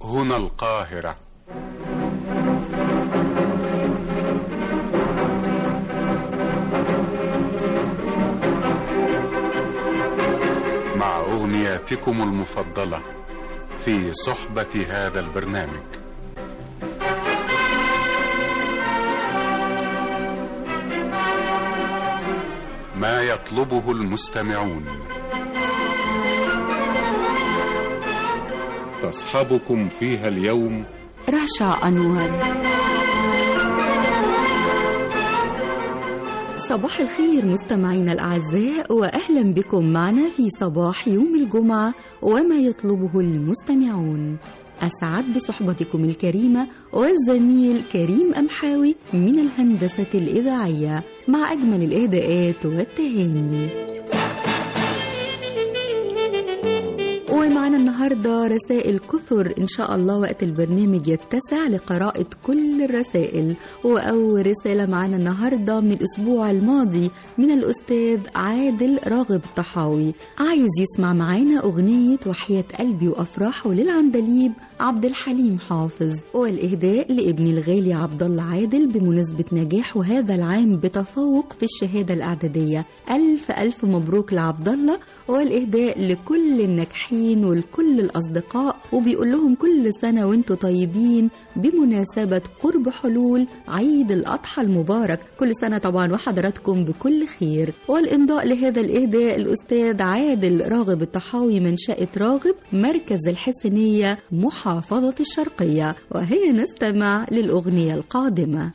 هنا القاهرة مع أغنياتكم المفضلة في صحبة هذا البرنامج ما يطلبه المستمعون تصحبكم فيها اليوم رشا أنور صباح الخير مستمعينا الأعزاء وأهلا بكم معنا في صباح يوم الجمعة وما يطلبه المستمعون أسعد بصحبتكم الكريمة والزميل كريم أمحاوي من الهندسة الإذاعية مع أجمل الإهداءات والتهاني ومعنا النهاردة رسائل كثر إن شاء الله وقت البرنامج يتسع لقراءة كل الرسائل وأول رسالة معنا النهاردة من الأسبوع الماضي من الأستاذ عادل راغب طحاوي عايز يسمع معانا أغنية وحياة قلبي وأفراحه للعندليب عبد الحليم حافظ والإهداء لابني الغالي عبد الله عادل بمناسبة نجاحه هذا العام بتفوق في الشهادة الإعدادية ألف ألف مبروك لعبد الله والإهداء لكل الناجحين ولكل الأصدقاء وبيقول لهم كل سنة وانتم طيبين بمناسبة قرب حلول عيد الأضحى المبارك كل سنة طبعا وحضراتكم بكل خير والإمضاء لهذا الإهداء الأستاذ عادل راغب الطحاوي من شقة راغب مركز الحسينية محافظة الشرقية وهي نستمع للأغنية القادمة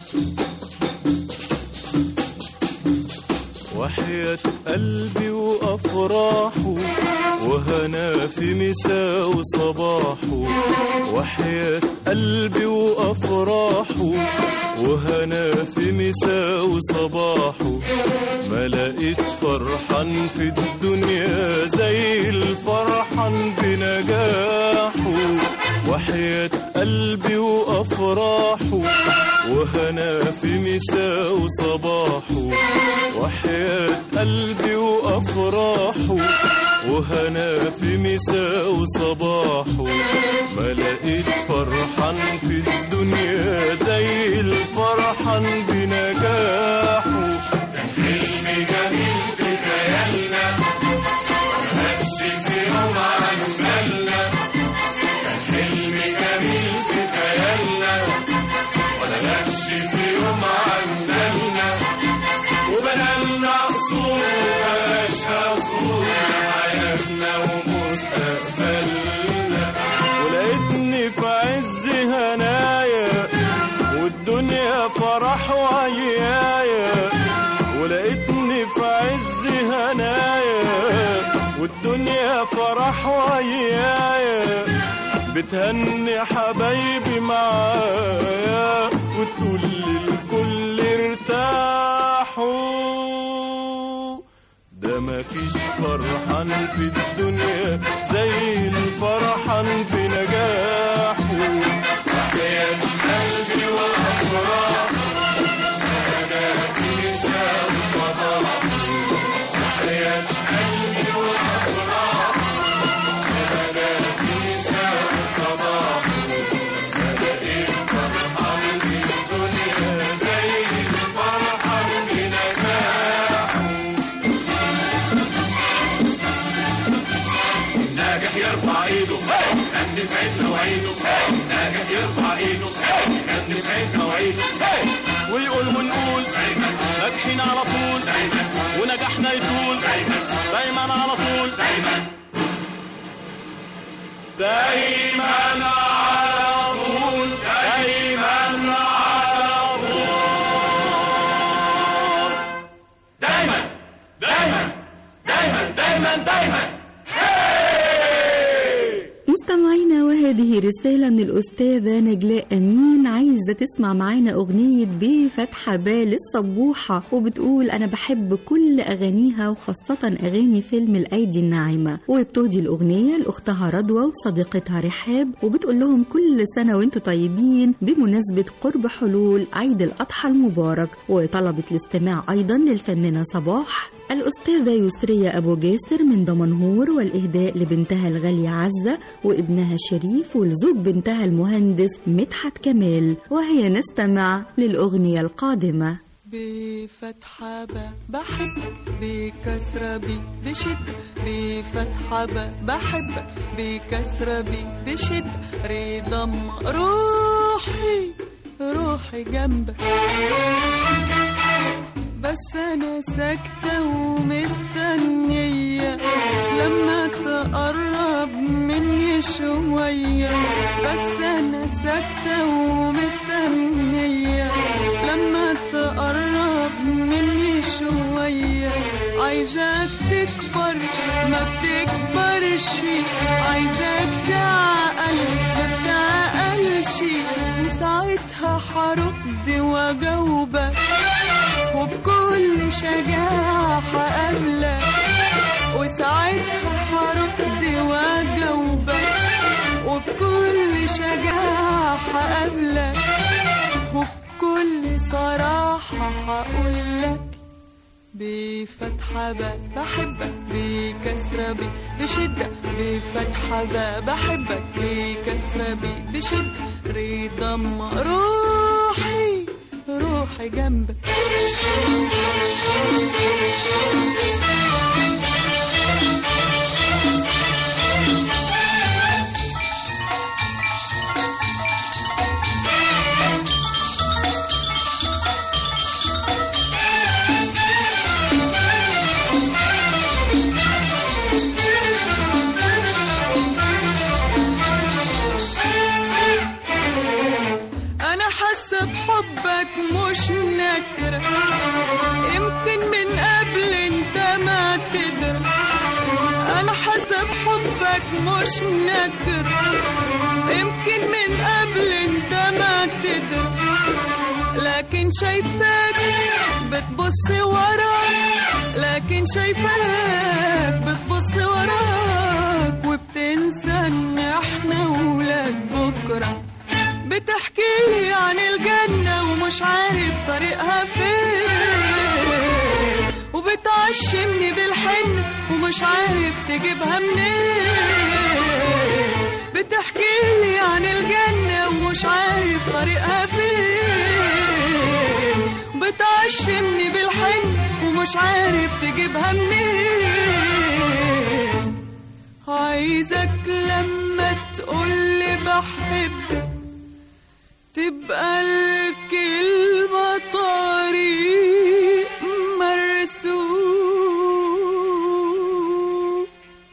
وحياة قلبي وأفراحه وهنا في مساء وصباحه وحياة قلبي وأفراحه وهنا في مساء وصباحه ما لقيت فرحان في الدنيا زي الفرحان بنجاحه وحياة قلبي وأفراحه وهنا في مساء وصباحه وحياة قلبي وأفراحه وهنا في مساء وصباحه ما لقيت فرحان في الدنيا زي الفرحان بنجاحه كان حلم جميل في خيالنا مهبش في يوم عن بالنا كان حلم جميل في خيالنا ولا نفش في يوم عن بالنا وبنالنا قصور وبلاش قصور حياتنا ومستقبلنا ولقيتني في عز هنايا والدنيا فرح وعيايا ولقيتني في عز هنايا والدنيا فرح وعيايا بتهني حبايبي معايا وتقول للكل ارتاحوا ده مفيش فرحان في الدنيا زي الفرحان بنجاحه وحياة قلبي وأفراح أنا في نساء صباح وحياة قلبي وأفراح أنا في نساء صباح بقيت فرحان في الدنيا زي الفرحان بنجاحه ناجح يرفع ايده غني في عيدنا وعيده ناجح يرفع ايده غني في عيدنا وعيده ويقول ونقول دايما ناجحين على طول دايما ونجاحنا يطول دايما دايما على طول دايما دايما على طول دايما على طول دايما دايما دايما دايما دايما مستمعينا وهذه رسالة من الأستاذة نجلاء أمين عايزة تسمع معانا أغنية بفتحة بال الصبوحة وبتقول أنا بحب كل أغانيها وخاصة أغاني فيلم الأيدي الناعمة وبتهدي الأغنية لأختها رضوى وصديقتها رحاب وبتقول لهم كل سنة وانتم طيبين بمناسبة قرب حلول عيد الأضحى المبارك وطلبت الاستماع أيضا للفنانة صباح الأستاذة يسرية أبو جاسر من دمنهور والإهداء لبنتها الغالية عزة وابنها شريف ولزوجها وزوج بنتها المهندس مدحت كمال وهي نستمع للأغنية القادمة بفتحة ب بحبك بكسرة ب بشدة بفتحة ب بحبك بكسرة ب بشدة رضا روحي روحي جنبك بس انا ساكتة ومستنية لما تقرب مني شوية بس انا ساكتة ومستنية لما تقرب مني شوية عايزاك تكبر ما بتكبرش عايزاك تعقل ما بتعقلش وساعتها هرد واجاوبك وبكل شجاعة هقابلك وساعتها هرد واجاوبك وبكل شجاعة هقابلك وبكل صراحة هقولك بفتحة ب بحبك بكسرة ب بشدة بفتحة ب بحبك بكسرة ب بشدة رضا روحي روحي جنبك انا حاسه بحبك مش نكره يمكن من قبل انت ما تدري انا حاسه بحبك مش نكره يمكن من قبل انت ما تدري لكن شايفاك بتبص وراك لكن شايفاك بتبص وراك وبتنسى ان احنا ولاد بكره بتحكي لي عن الجنة ومش عارف طريقها فين وبتعشمني بالحن ومش عارف تجيبها منين بتحكي لي عن الجنة ومش عارف طريقها فين بتعشمني بالحن ومش عارف تجيبها منين عايزك لما تقولي بحبك تبقى الكلمة طريق مرسوم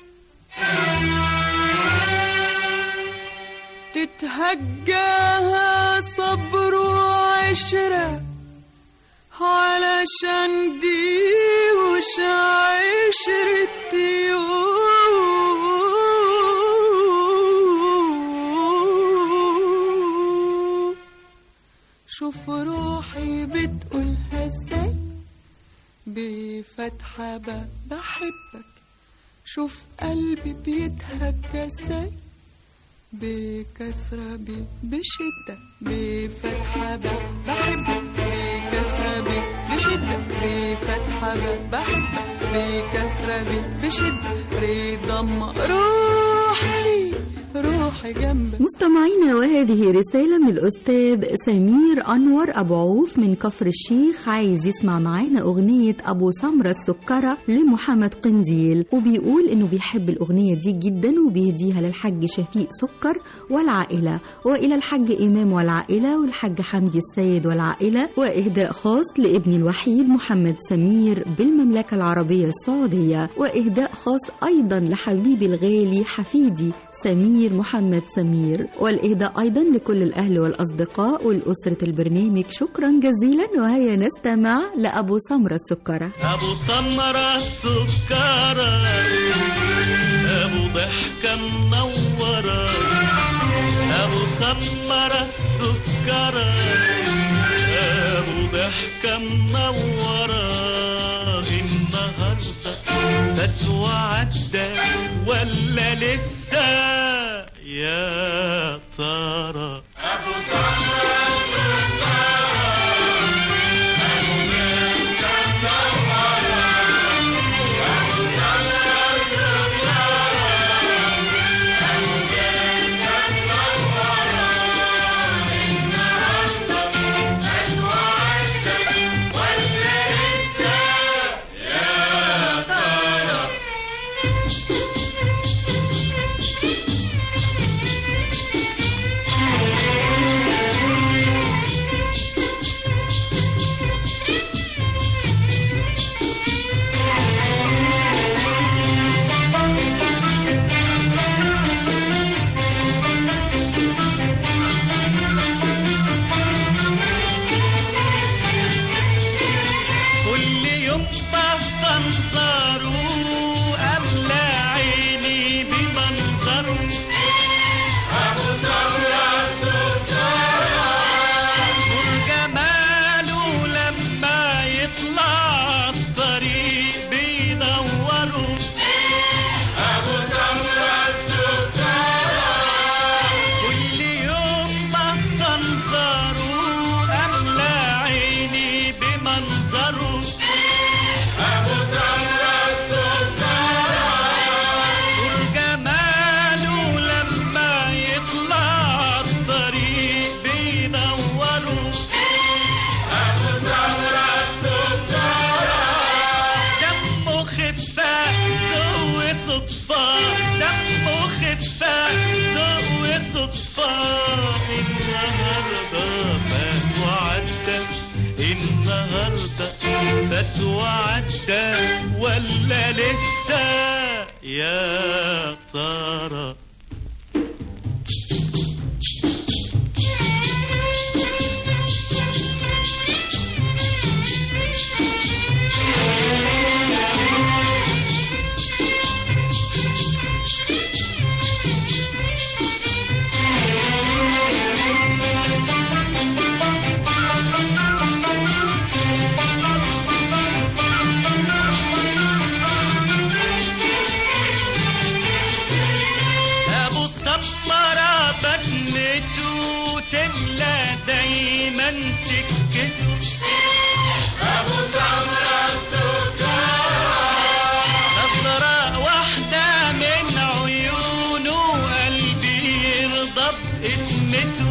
تتهجاها صبر وعشرة علشان دي وش عشرة يوم شوف روحي بتقولها ازاي بفتحة ب بحبك شوف قلبي بيتهجى ازاي بكسرة ب بشدة بفتحة ب بحبك بكسرة ب بشدة بفتحة ب بحبك بكسرة ب بشدة رضا روحي روحي جنبك مستمعينا وهذه رسالة من الأستاذ سمير أنور أبو عوف من كفر الشيخ عايز يسمع معانا أغنية أبو سمرة السكرة لمحمد قنديل وبيقول إنه بيحب الأغنية دي جدا وبيهديها للحاج شفيق سكر والعائلة وإلى الحاج إمام والعائلة والحاج حمدي السيد والعائلة وإهداء خاص لابني الوحيد محمد سمير بالمملكة العربية السعودية وإهداء خاص أيضا لحبيبي الغالي حفيدي سمير محمد سمير والإهداء أيضا لكل الأهل والأصدقاء والأسرة البرنامج شكرا جزيلا وهيا نستمع لأبو سمرة السكرة أبو سمرة السكرة أبو ضحكة منورة أبو سمرة السكرة أبو ضحكة منورة النهاردة فات وعدى ولا لسه يا ترى سكته نظرة واحدة من عيونه قلبي يرضى باسمته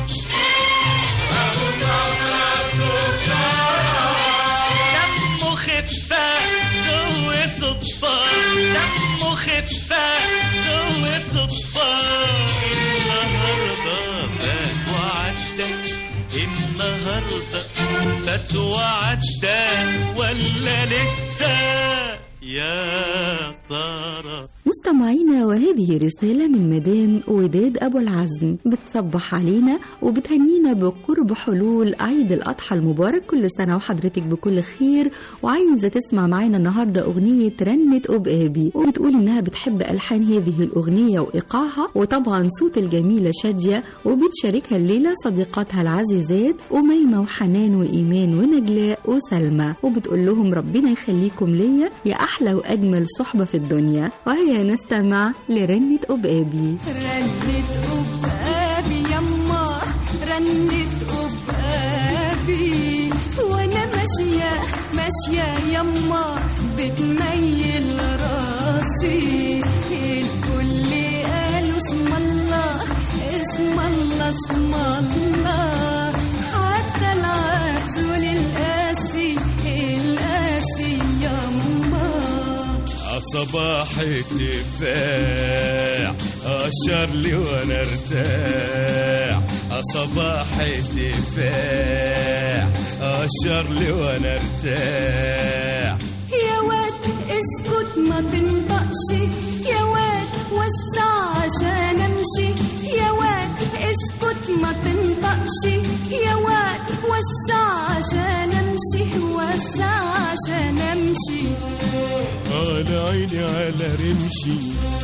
دمه خفة جوه صدفة دمه خفة جوه صدفة النهاردة فات وعدى النهاردة فات وعدى ولا لسه يا ترى مستمعينا وهذه رسالة من مدام وداد أبو العزم بتصبح علينا وبتهنينا بقرب حلول عيد الأضحى المبارك كل سنة وحضرتك بكل خير وعايزة تسمع معانا النهاردة أغنية رنة أبقابي وبتقول إنها بتحب ألحان هذه الأغنية وإيقاعها وطبعا صوت الجميلة شادية وبتشاركها الليلة صديقاتها العزيزات أميمة وحنان وإيمان ونجلاء وسلمى وبتقول لهم ربنا يخليكم ليا يا أحلى وأجمل صحبة في الدنيا وهيا نستمع لرنة أبقابي رنت أبقابي يما رنت أبقابي وأنا ماشية ماشية يما بتميل راسي الكل قالوا اسم الله اسم الله اسم الله حتى العسول القاسي القاسي يما صباح الدفاع أشر لي وانا ارتاح صباح الدفاع أشر لي وانا ارتاح يا واد اسكت ما تنطقش يا واد وسع عشان امشي يا واد اسكت ما تنطقش يا واد وسع عشان امشي وسع عشان امشي على عيني على رمشي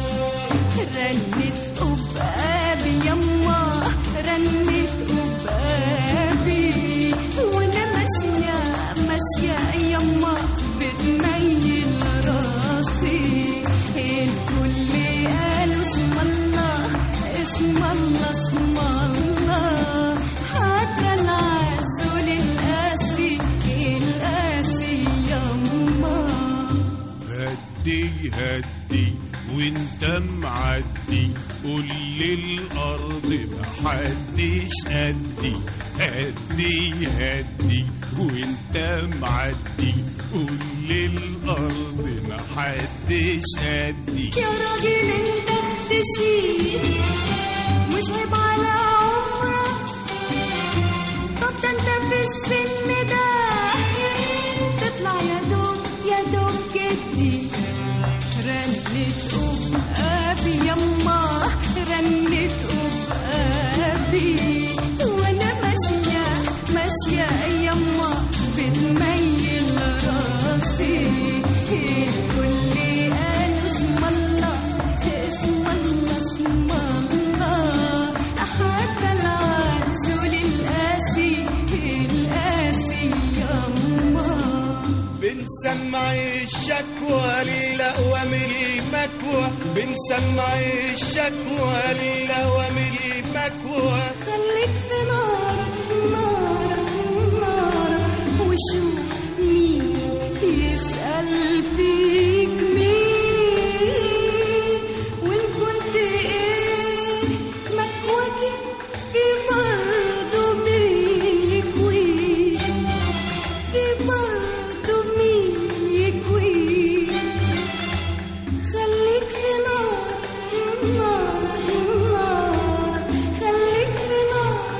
رنت أبقابي يما رنت أبقابي وأنا ماشية ماشية يما بتميل راسي الكل قالوا اسم الله اسم الله اسم الله حتى العسول القاسي القاسي يما هدي هدي وانت معدي قول للارض محدش قدي هدي هدي وانت معدي قول للارض محدش قدي يا راجل انت تشيل مش عيب على عمرك طب ده انت في السن ده تطلع يا دوب يا دوب جدي رنت أبقابي يما رنت أبقابي وانا ماشية ماشية يما بتميل راسي الكل قالوا اسم الله اسم الله اسم الله حتى العسول القاسي القاسي يما بنسمع الشكوى للأوامر المكوى بنسمع الشكوى للأوامر المكوى خليك في نارك نارك نارك وشوف مين يسأل فيك مين وإن كنت إيه مكواكي في برضه مين يكويك في برضه مين يكويك خليك في نار نار نار خليك في نار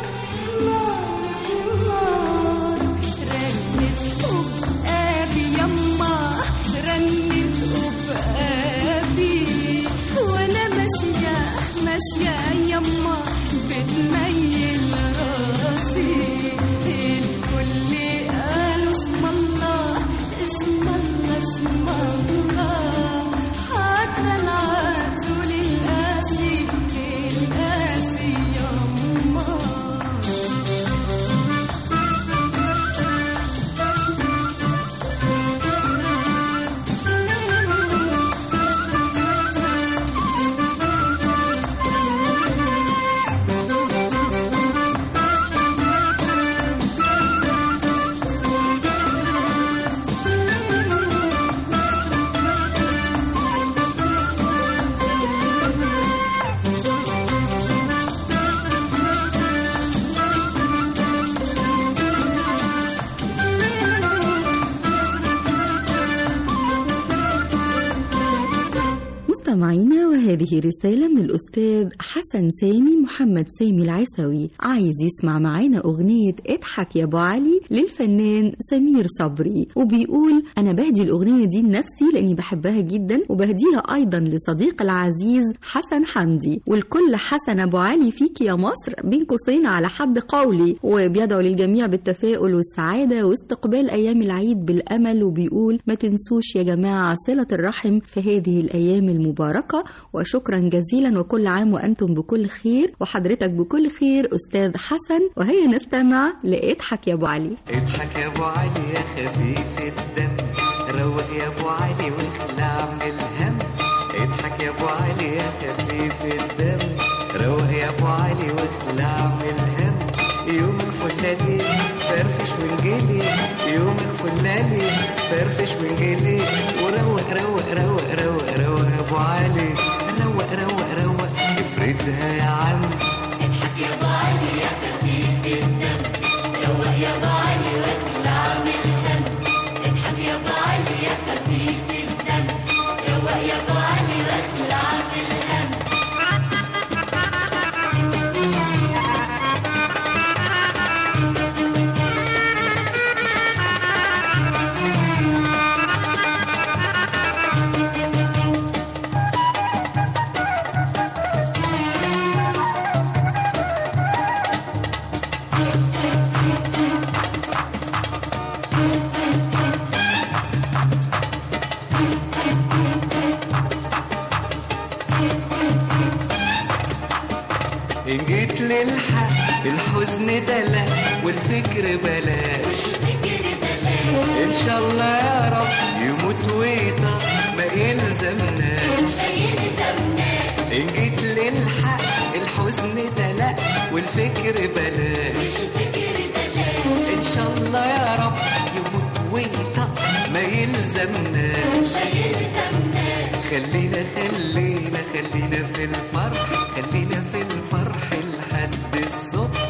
وهذه رسالة من الأستاذ حسن سامي محمد سامي العيسوي عايز يسمع معانا أغنية اضحك يا أبو علي للفنان سمير صبري وبيقول أنا بهدي الأغنية دي لنفسي لأني بحبها جدا وبهديها أيضا لصديق العزيز حسن حمدي والكل حسن أبو علي فيك يا مصر بين قوسين على حد قولي وبيدعو للجميع بالتفاؤل والسعادة واستقبال أيام العيد بالأمل وبيقول ما تنسوش يا جماعة صلة الرحم في هذه الأيام المباركة وشكرا جزيلا وكل عام وأنتم بكل خير وحضرتك بكل خير أستاذ حسن وهيا نستمع لإضحك يا أبو علي اضحك يا ابو علي يا خفيف الدم روق يا ابو علي واخلع من الهم اضحك يا ابو علي يا خفيف الدم روق يا ابو علي واخلع من الهم يومك فلالي فرفش وانجلي يومك فلالي فرفش وانجلي وروق روق روق روق روق يا ابو علي روق روق روق افردها يا عم إن جيت للحق الحزن دلع والفكر بلاش إن شاء الله يا رب يموت ويطق ما يلزمناش إن جيت للحق الحزن دلع والفكر بلاش إن شاء الله يا رب يموت ويطق ما يلزمناش خلينا خلينا خلينا في الفرح خلينا في الفرح لحد الصبح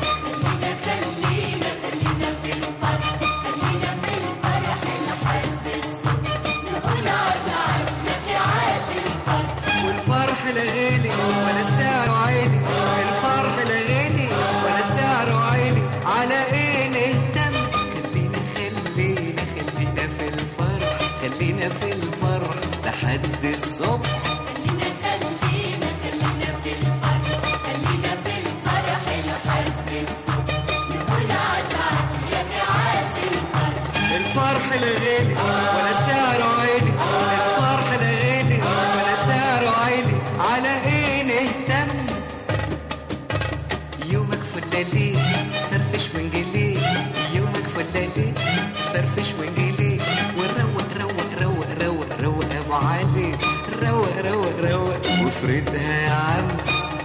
والفرح لغالي ولا سعره عالي الفرح لغالي ولا سعره عالي على ايه نهتم خلينا خلينا خلينا في الفرح خلينا في الفرح لحد الصبح الفرح لغالي ولا سعره عالي الفرح لغالي ولا سعره عالي على ايه نهتم يومك فلالي فرفش وانجلي يومك فلالي فرفش وانجلي وروق روق روق روق روق يا ابو علي روق روق روق وافردها يا عم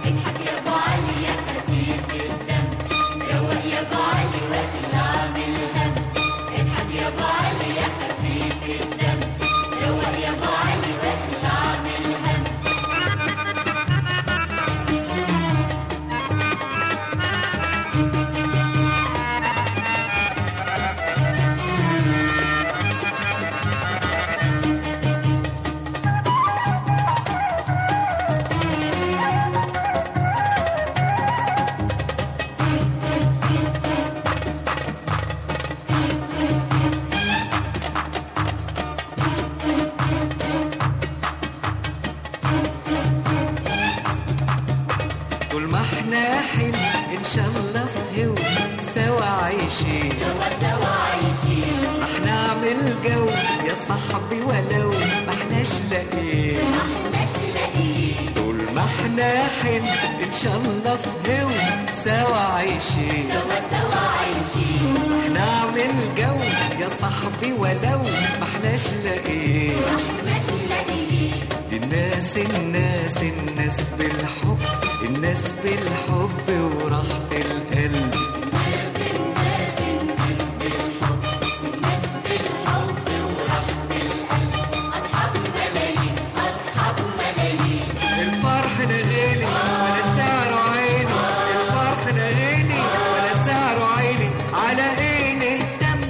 طول ما احنا حلو ان شاء الله في هو سوا عايشين سوا سوا عايشين راح نعمل جو يا صاحبي ولو ما احناش لاقيين ما احناش لاقيين طول ما احنا حلو ان شاء الله في هو سوا عايشين سوا سوا عايشين راح نعمل جو يا صاحبي ولو ما احناش لاقيين ما احناش لاقيين دي الناس الناس الناس بالحب الناس بالحب وراحة القلب الفرح لغالي ولا سعره عالي الفرح لغالي ولا سعره عالي على ايه نهتم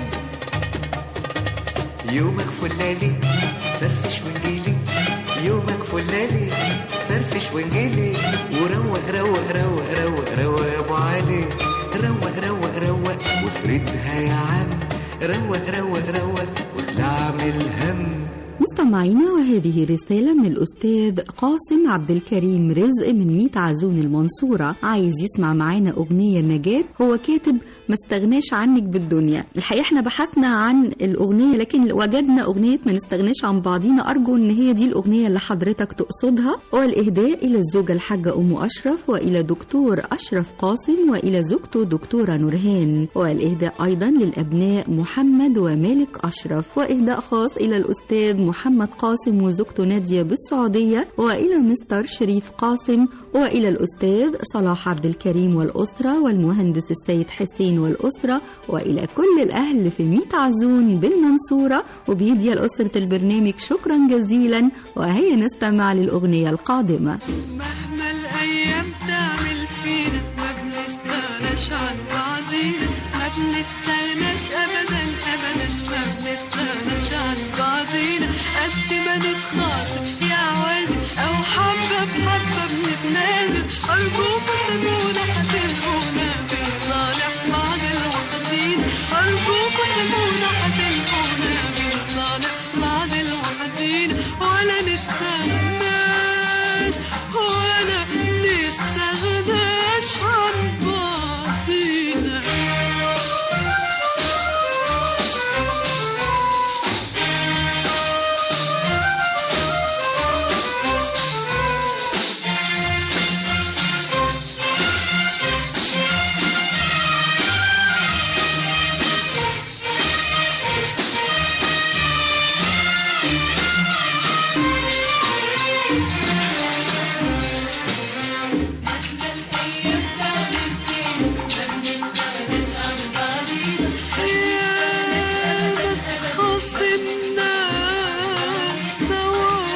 يومك فلالي فرفش وانجيلي يومك فلالي فرفش وانجلي وروق روق روق روق روق يا ابو علي روق روق روق وافردها يا عم روق روق روق واخلع من الهم مستمعينا وهذه رسالة من الأستاذ قاسم عبد الكريم رزق من ميت عزون المنصورة عايز يسمع معانا أغنية نجاة هو كاتب ما استغناش عنك بالدنيا الحقيقة احنا بحثنا عن الأغنية لكن وجدنا أغنية ما نستغناش عن بعضينا أرجو إن هي دي الأغنية اللي حضرتك تقصدها والإهداء إلى الزوجة الحاجة أم أشرف وإلى دكتور أشرف قاسم وإلى زوجته دكتورة نورهان والإهداء أيضا للأبناء محمد ومالك أشرف وإهداء خاص إلى الأستاذ محمد قاسم وزوجته نادية بالسعودية وإلى مستر شريف قاسم وإلى الأستاذ صلاح عبد الكريم والأسرة والمهندس السيد حسين والأسرة وإلى كل الأهل في ميت عزون بالمنصورة وبيدي لأسرة البرنامج شكرا جزيلا وهيا نستمع للأغنية القادمة مهما الأيام تعمل فينا ما بنستغناش عن بعضينا ما بنستغناش أبدا أبدا ما بنستغناش عن بعضينا قد ما نتخاطب يا عوازي أو حبة بحبة بنتنازل أرجوكوا سيبونا هتلقونا بنصالح بعض الوحدين أرجوكوا سيبونا هتلقونا بنصالح بعض الوحدين ولا نستغناش ولا نستغناش عن بعضينا خصمنا سوا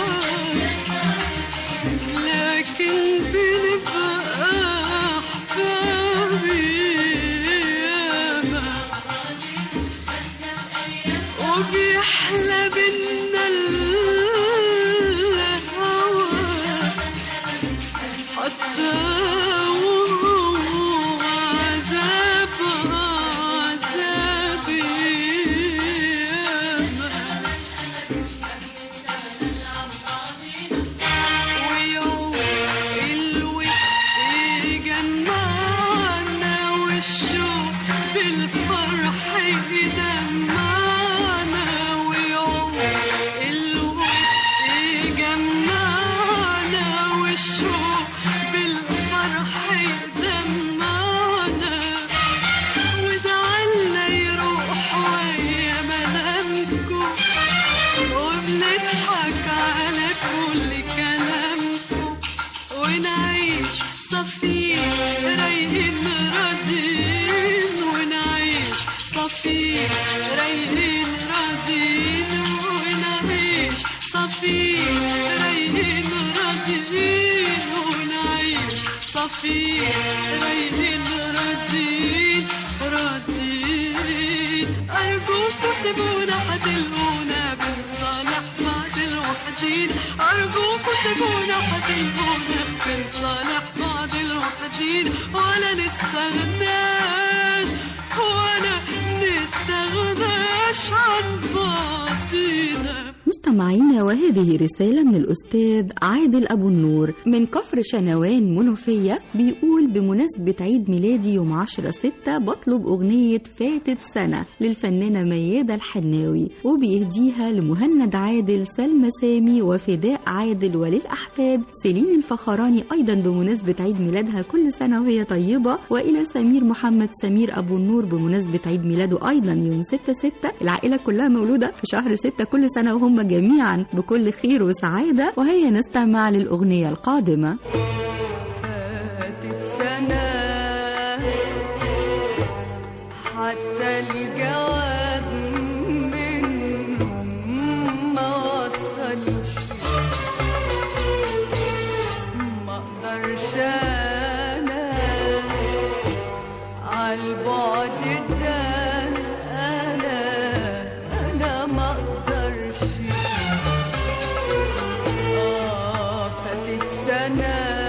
لكن بنبقى أحبابي وبيحلى بينا الهوى حتى وهو عذاب عذابي ويوم الود يجمعنا والشوق بالفرح يدمعنا ويوم الود يجمعنا والشوق بالفرح يدمعنا وزعلنا يروح ويا ملامكم وبنضحك على كل كلامكم ونعيش صفين رايقين راضين ونعيش صفين رايقين راضين ونعيش صفين رايقين راضين ونعيش صفين رايقين راضين راضين أرجوكوا سيبونا هتلقونا بنصالح بعض الوحدين أرجوكوا سيبونا هتلقونا بنصالح بعض الوحدين ولا نستغناش ولا نستغناش عن بعضينا مستمعينا وهذه رسالة من الأستاذ عادل أبو النور من كفر شنوان منوفية بيقول بمناسبة عيد ميلادي يوم 10 ستة بطلب أغنية فاتت سنة للفنانة ميادة الحناوي وبيهديها لمهند عادل سلمى سامي وفداء عادل وللأحفاد سيلين الفخراني أيضا بمناسبة عيد ميلادها كل سنة وهي طيبة وإلى سمير محمد سمير أبو النور بمناسبة عيد ميلاده أيضا يوم 6 ستة العائلة كلها مولودة في شهر ستة كل سنة وهم جميعا بكل خير وسعادة وهيا نستمع للأغنية القادمة فاتت سنة حتى الجواب منهم ما وصلش ما اقدرش انا عالبعد ده انا انا ما اقدرش آه فاتت سنة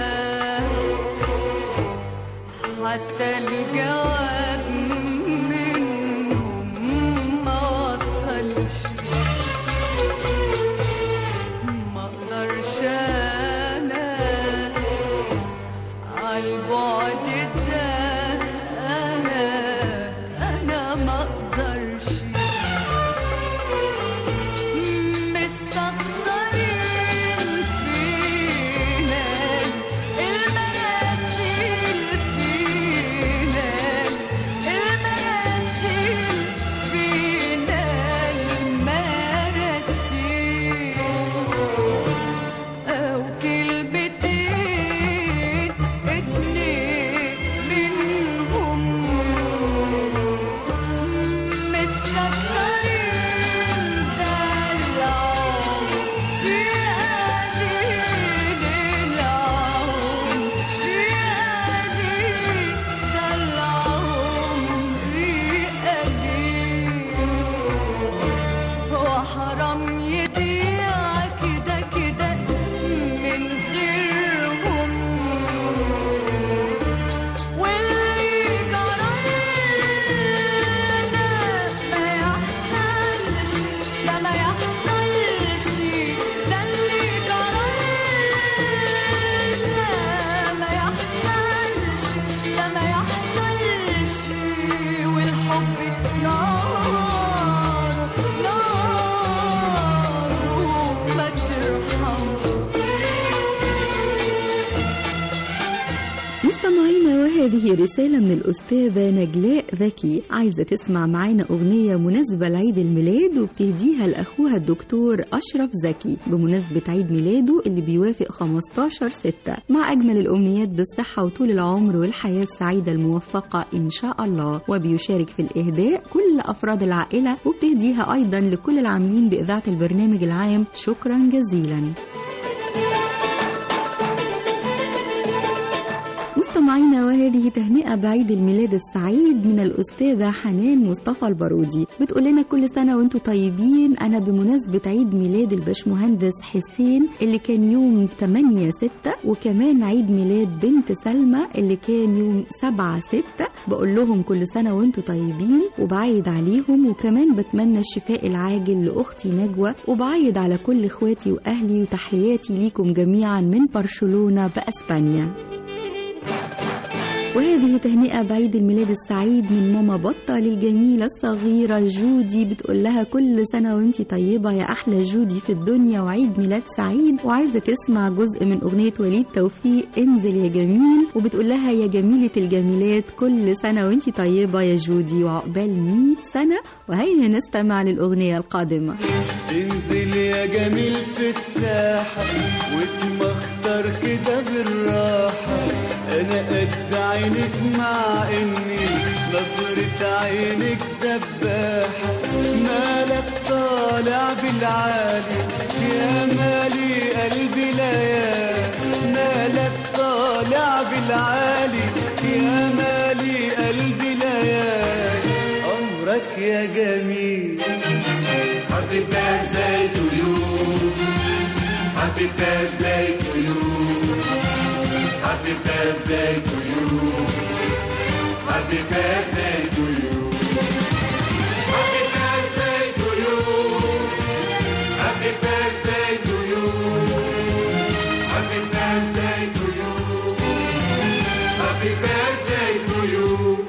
وهذه رسالة من الأستاذة نجلاء ذكي عايزة تسمع معانا أغنية مناسبة لعيد الميلاد وبتهديها لأخوها الدكتور أشرف زكي بمناسبة عيد ميلاده اللي بيوافق 15 ستة مع أجمل الأمنيات بالصحة وطول العمر والحياة السعيدة الموفقة إن شاء الله وبيشارك في الإهداء كل أفراد العائلة وبتهديها أيضا لكل العاملين بإذاعة البرنامج العام شكرا جزيلا مستمعينا وهذه تهنئة بعيد الميلاد السعيد من الأستاذة حنان مصطفى البارودي بتقول لنا كل سنة وانتم طيبين أنا بمناسبة عيد ميلاد الباشمهندس حسين اللي كان يوم 8 6 وكمان عيد ميلاد بنت سلمى اللي كان يوم 7 6 بقول لهم كل سنة وانتم طيبين وبعيد عليهم وكمان بتمنى الشفاء العاجل لأختي نجوى وبعيد على كل إخواتي وأهلي وتحياتي ليكم جميعا من برشلونة بأسبانيا وهذه تهنئة بعيد الميلاد السعيد من ماما بطة للجميلة الصغيرة جودي بتقول لها كل سنة وانتي طيبة يا أحلى جودي في الدنيا وعيد ميلاد سعيد وعايزة تسمع جزء من أغنية وليد توفيق انزل يا جميل وبتقول لها يا جميلة الجميلات كل سنة وانتي طيبة يا جودي وعقبال 100 سنة وهيا نستمع للأغنية القادمة انزل يا جميل في الساحة واتمخطر كده بالراحة أنا قد عينك مع إني نظرة عينك دباحة مالك طالع بالعالي يا مالي قلبي ليالي مالك طالع بالعالي يا مالي قلبي ليالي أمرك يا جميل Happy birthday to you. Happy birthday to you. Happy birthday to you. Happy birthday to you. Happy birthday to you. Happy birthday to you. Happy birthday to you. Happy birthday to you.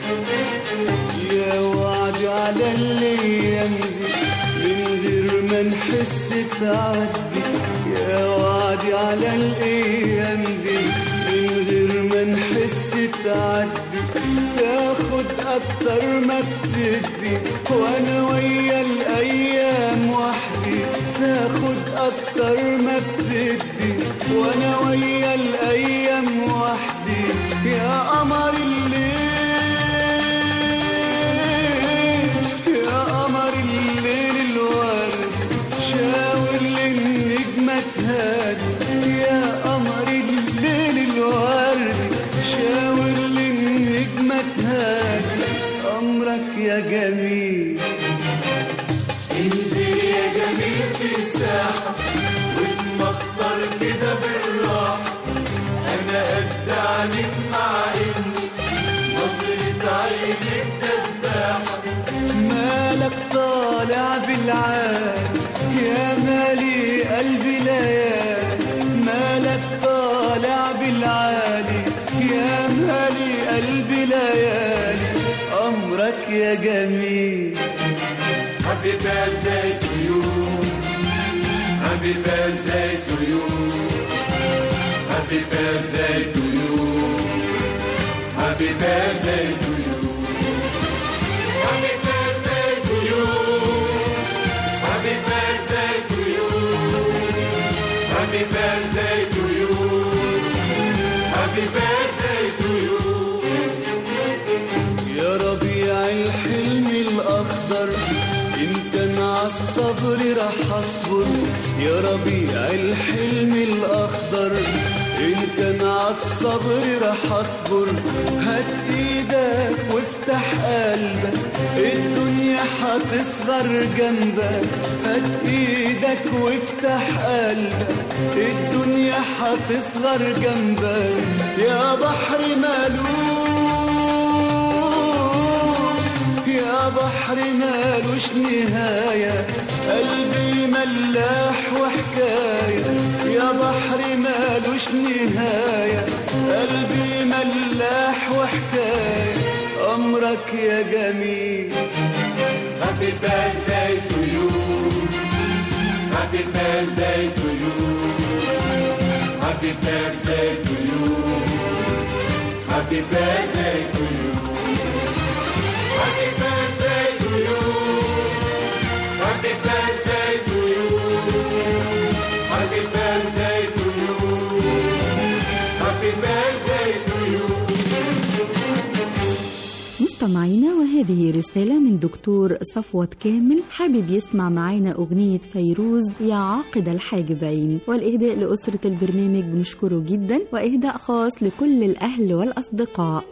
يا وعد على الايام دي من غير ما نحس تعدي يا وعد على الايام دي من غير ما نحس تعدي تاخد اكتر ما بتدي وانا ويا الايام وحدي تاخد اكتر ما بتدي وانا ويا الايام وحدي يا قمر الليل يا قمر الليل الورد شاور للنجمة تهدي يا قمر الليل الورد شاور للنجمة تهدي أمرك يا جميل انزل يا جميل في الساحة واتمطر كده بالراحة أنا قد عليك مع إني نظرة عينك دباحة مالك طالع بالعال يا مالي قلبي ليالي مالك طالع بالعالي يا مالي قلبي ليالي أمرك يا جميل Happy birthday to you Happy birthday to you Happy birthday to you Happy birthday to you Happy birthday to you Happy birthday to you Happy birthday to you Happy birthday to you يا ربيع الحلم الأخضر إن كان عالصبر رح أصبر يا ربيع الحلم الأخضر إن كان عالصبر رح أصبر هات إيدك وافتح قلبك الدنيا هتصغر جنبك هات إيدك وافتح قلبك الدنيا هتصغر جنبك يا بحر مالوش يا بحر مالوش نهاية قلبي ملاح وحكاية يا بحر مالوش نهاية قلبي ملاح وحكاية أمرك يا جميل Happy birthday to you. Happy birthday to you. Happy birthday to you. Happy birthday to you. Happy birthday to you. Happy birthday to you. Happy birthday to you. Happy birthday to you. مستمعينا وهذه رسالة من دكتور صفوت كامل حابب يسمع معانا أغنية فيروز يا عاقد الحاجبين والإهداء لأسرة البرنامج بنشكره جدا وإهداء خاص لكل الأهل والأصدقاء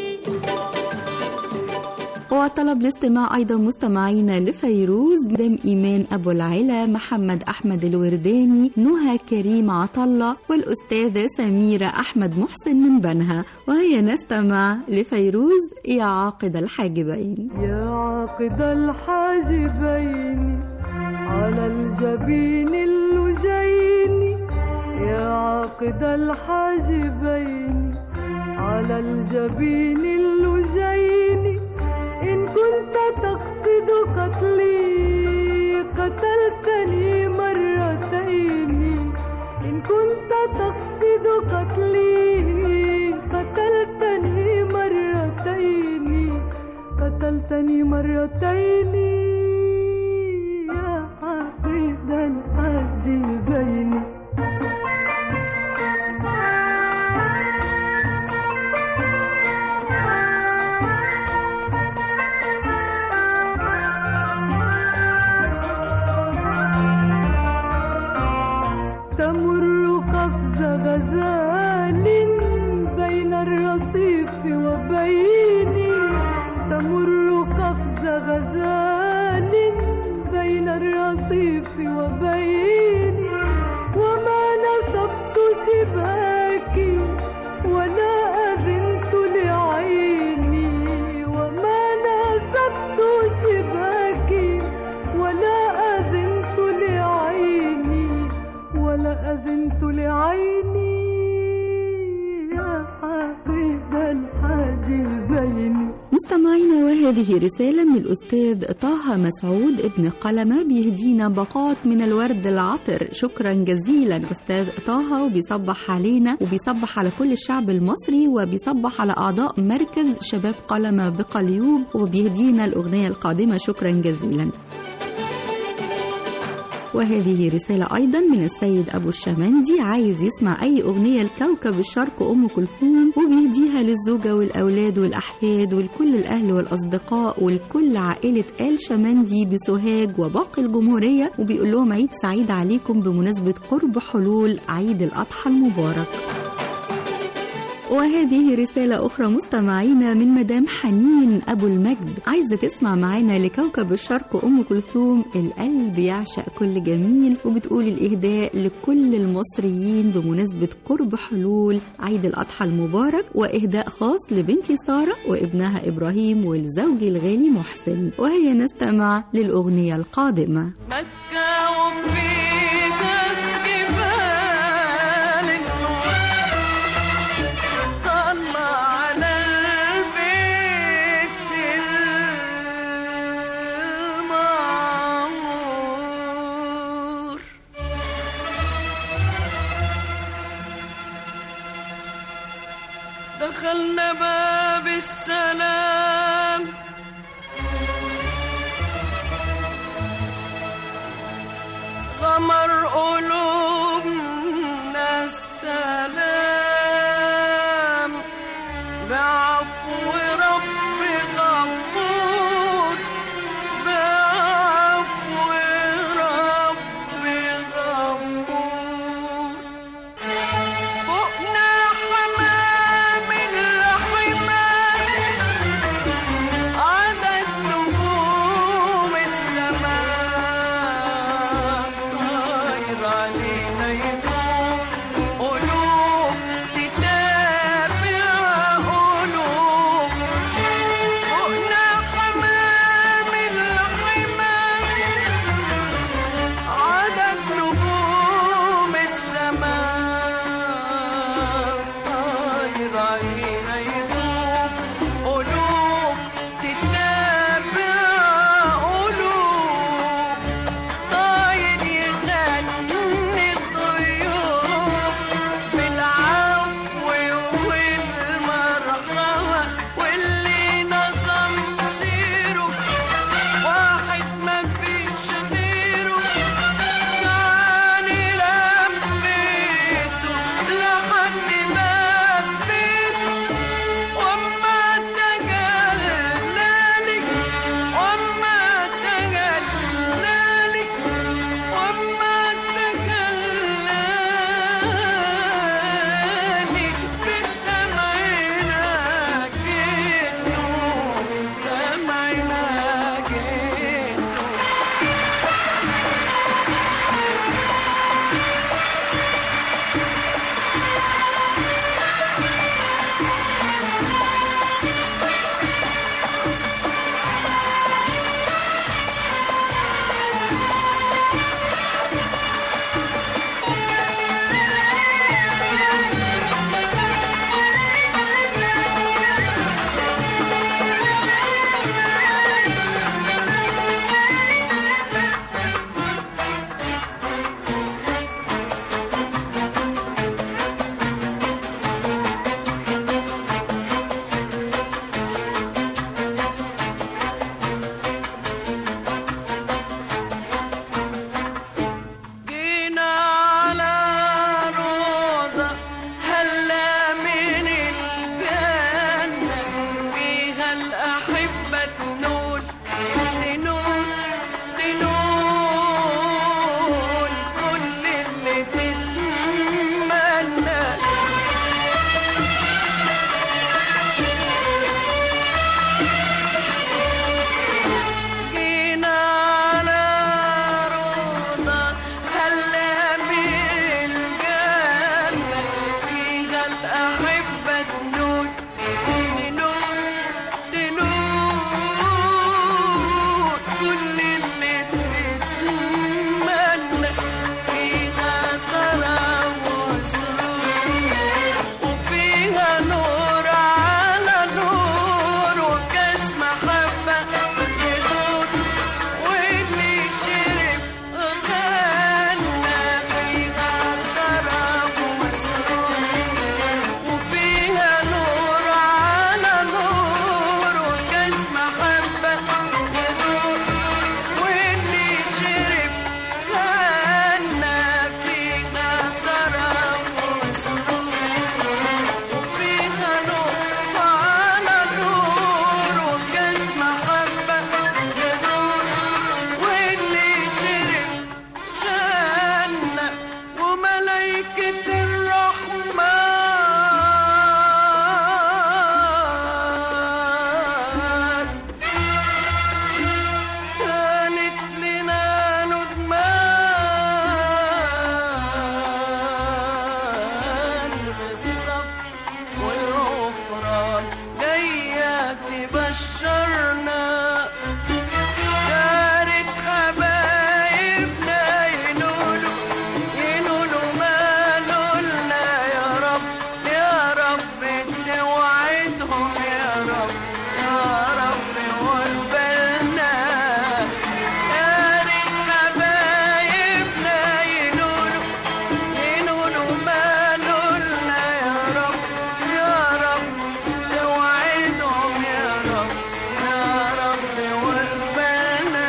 وطلب الاستماع أيضا مستمعينا لفيروز مدام إيمان أبو العلا محمد أحمد الورداني نهى كريم عطلة والأستاذة سميرة أحمد محسن من بنها وهي نستمع لفيروز يا عاقد الحاجبين يا عاقد الحاجبين على الجبين اللجين يا عاقد الحاجبين على الجبين اللجين إن كنت تقصد قتلي قتلتني مرتين إن كنت تقصد قتلي قتلتني مرتين قتلتني مرتين يا حبيب الحاجبين تمر قفز غزال بين الرصيف وبيني تمر قفز غزال بين الرصيف وبيني وما نصبت شباكي ولا أذنت لعيني وما نصبت شباكي ولا أذنت لعيني ولا أذنت لعيني يا حبيب الحاجبين مستمعينا وهذه رسالة من الأستاذ طه مسعود ابن قلمة بيهدينا باقات من الورد العطر شكرا جزيلا أستاذ طه وبيصبح علينا وبيصبح على كل الشعب المصري وبيصبح على أعضاء مركز شباب قلمة بقليوب وبيهدينا الأغنية القادمة شكرا جزيلا وهذه رسالة أيضا من السيد أبو الشمندي عايز يسمع أي أغنية لكوكب الشرق أم كلثوم وبيهديها للزوجة والأولاد والأحفاد ولكل الأهل والأصدقاء ولكل عائلة آل شمندي بسوهاج وباقي الجمهورية وبيقول لهم عيد سعيد عليكم بمناسبة قرب حلول عيد الأضحى المبارك وهذه رسالة أخرى مستمعينا من مدام حنين أبو المجد عايزة تسمع معانا لكوكب الشرق أم كلثوم القلب يعشق كل جميل وبتقول الإهداء لكل المصريين بمناسبة قرب حلول عيد الأضحى المبارك وإهداء خاص لبنتي سارة وابنها إبراهيم والزوج الغالي محسن وهي نستمع للأغنية القادمة مكة وفيها جبال طلع على البيت المعمور دخلنا باب السلام غمر قلوبنا السلام بعفو رب غفور بعفو رب غفور فوقنا حمام الحمام عدد نجوم السماء طاير علينا يدور قلوب قدرنا يا ريت حبايبنا ينولوا ينولوا ما نولنا يا رب يا رب توعدهم يا رب يا رب وقبلنا يا ريت حبايبنا ينولوا ينولوا ما نولنا يا رب يا رب توعدهم يا رب يا رب وقبلنا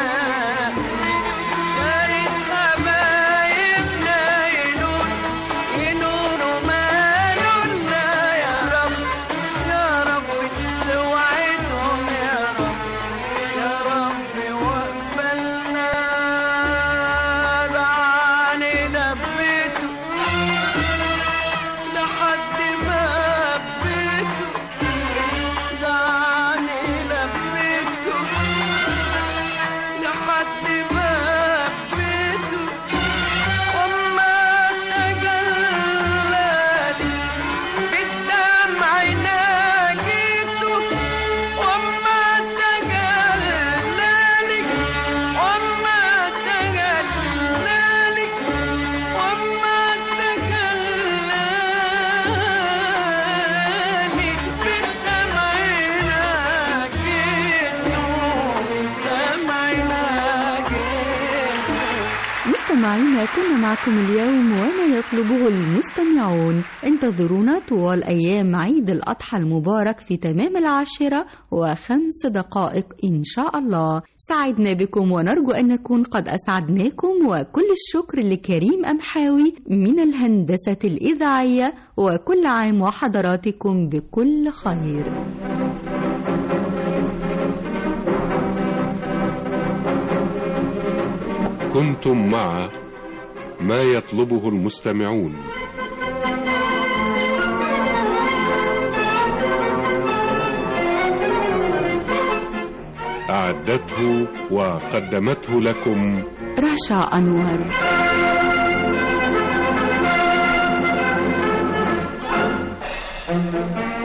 يا ريت حبايبنا ينولوا ينولوا ما نولنا يا رب يا رب توعدهم يا رب يا رب وقبلنا دعاني لبيته لحد ما بيته دعاني لبيته لحد ما بيته وما تجلالي بالدمع ناجيته وما تجلالي وما تجلالي وما تجلالي بالدمع ناجيته بالدمع ناجيته مستمعينا كنا معكم اليوم وما يطلبه المستمعون انتظرونا طوال أيام عيد الأضحى المبارك في تمام العاشرة وخمس دقائق إن شاء الله سعدنا بكم ونرجو أن نكون قد أسعدناكم وكل الشكر لكريم أمحاوي من الهندسة الإذاعية وكل عام وحضراتكم بكل خير كنتم مع ما يطلبه المستمعون أعدته وقدمته لكم رشا أنور Thank you.